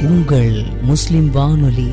உங்கள் முஸ்லிம் வானொலி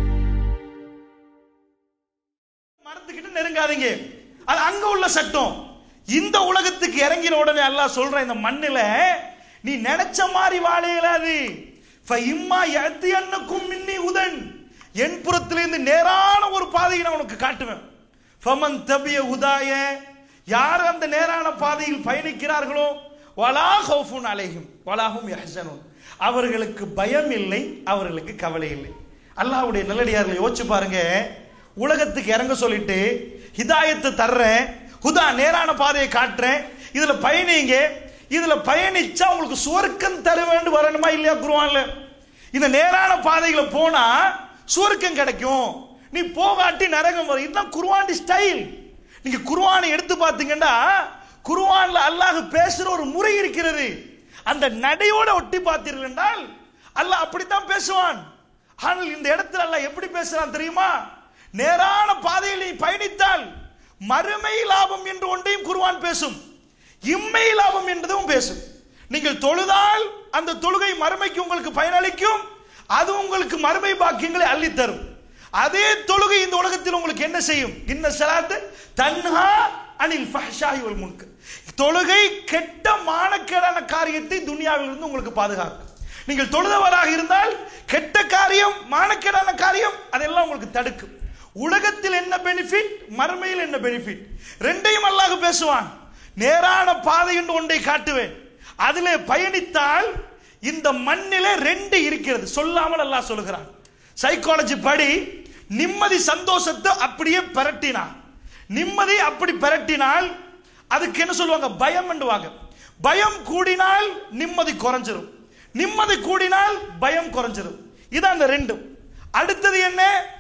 மரத்துக்கிட்ட நெருங்காதீங்க அது அங்க உள்ள சட்டம் இந்த உலகத்துக்கு இறங்கின உடனே அல்லாஹ் சொல்ற இந்த மண்ணுல நீ நினைச்ச மாதிரி வாழ இயலாது இம்மா எத்தி அண்ணுக்கும் மின்னி உதன் என் புறத்திலிருந்து நேரான ஒரு பாதையை நான் உனக்கு காட்டுவேன் ஃபமன் தபிய உதாய யார் அந்த நேரான பாதையில் பயணிக்கிறார்களோ வலா ஹவுஃபுன் அலைஹிம் வலாஹும் யஹ்சனுன் அவர்களுக்கு பயம் இல்லை அவர்களுக்கு கவலை இல்லை அல்லாஹ்வுடைய நல்லடியார்களை யோசிச்சு பாருங்க உலகத்துக்கு இறங்க சொல்லிட்டு ஹிதாயத்தை தர்றேன் ஹுதா நேரான பாதையை காட்டுறேன் இதுல பயணிங்க இதுல பயணிச்சா உங்களுக்கு சுவர்க்கம் தர வேண்டும் வரணுமா இல்லையா குருவான்ல இந்த நேரான பாதைகளை போனா சுவர்க்கம் கிடைக்கும் நீ போகாட்டி நரகம் வரும் இதுதான் குருவாண்டி ஸ்டைல் நீங்க குருவானை எடுத்து பார்த்தீங்கன்னா குருவான்ல அல்லாஹ் பேசுற ஒரு முறை இருக்கிறது அந்த நடையோட ஒட்டி பார்த்தீர்கள் என்றால் அல்லாஹ் அப்படித்தான் பேசுவான் ஆனால் இந்த இடத்துல அல்லாஹ் எப்படி பேசுறான் தெரியுமா நேரான பாதையில் நீ பயணித்தால் மறுமை லாபம் என்று ஒன்றையும் குருவான் பேசும் இம்மை லாபம் என்றதும் பேசும் நீங்கள் தொழுதால் அந்த தொழுகை மறுமைக்கு உங்களுக்கு பயனளிக்கும் அது உங்களுக்கு மறுமை பாக்கியங்களை அள்ளித்தரும் அதே தொழுகை இந்த உலகத்தில் உங்களுக்கு என்ன செய்யும் இன்ன சலாத்து தன்ஹா அனில் ஃபஹ்ஷாஹி வல் முன்கர் தொழுகை கெட்ட மானக்கேடான காரியத்தை துனியாவில் இருந்து உங்களுக்கு பாதுகாக்கும் நீங்கள் தொழுதவராக இருந்தால் கெட்ட காரியம் மானக்கேடான காரியம் அதெல்லாம் உங்களுக்கு தடுக்கும் உலகத்தில் என்ன பெனிஃபிட் மறுமையில் என்ன பெனிஃபிட் ரெண்டையும் அல்லாஹ் பேசுவான் நேரான பாதை என்று ஒன்றை காட்டுவேன் அதிலே பயணித்தால் இந்த மண்ணிலே ரெண்டு இருக்கிறது சொல்லாமல் அல்லாஹ் சொல்லுகிறான் சைக்காலஜி படி நிம்மதி சந்தோஷத்தை அப்படியே பிரட்டினான் நிம்மதி அப்படி பிரட்டினால் அதுக்கு என்ன சொல்லுவாங்க பயம் என்றுவாங்க பயம் கூடினால் நிம்மதி குறைஞ்சிரும் நிம்மதி கூடினால் பயம் குறைஞ்சிரும் இது அந்த ரெண்டும் அடுத்தது என்ன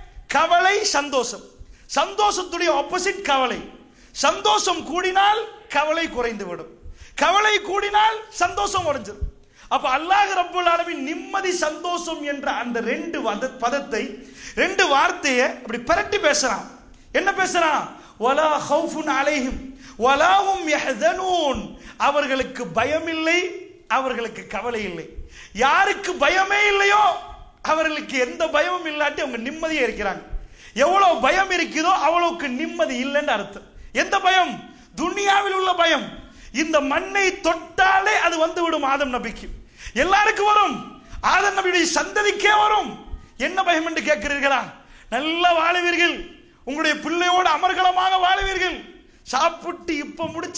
கவலை சந்தோஷம் சந்தோஷத்துடைய ஆப்போசிட் கவலை சந்தோஷம் கூடினால் கவலை குறைந்து விடும் கவலை கூடினால் சந்தோஷம் உறைஞ்சிடும் அப்ப அல்லாஹ் ரப்புல் ஆலமீன் நிம்மதி சந்தோஷம் என்ற அந்த ரெண்டு வத பதத்தை ரெண்டு வார்த்தையை அப்படி பிரட்டி பேசுறான் என்ன பேசுறான் வலா ஹவுஃபுன் அலைஹிம் வலாஹும் யஹ்தனூன் அவர்களுக்கு பயம் இல்லை அவர்களுக்கு கவலை இல்லை யாருக்கு பயமே இல்லையோ அவர்களுக்கு எந்த பயமும் இல்லாட்டி அவங்க நிம்மதியா இருக்கிறாங்க எவ்வளவு பயம் இருக்குதோ அவ்வளவுக்கு நிம்மதி இல்லைன்னு அர்த்தம் எந்த பயம் துனியாவில் உள்ள பயம் இந்த மண்ணை தொட்டாலே அது வந்து விடும் ஆதம் நபிக்கு எல்லாருக்கும் வரும் ஆதம் நபியுடைய சந்ததிக்கே வரும் என்ன பயம் என்று கேட்கிறீர்களா நல்லா வாழுவீர்கள் உங்களுடைய பிள்ளையோடு அமர்கலமாக வாழுவீர்கள் சாப்பிட்டு இப்ப முடிச்சு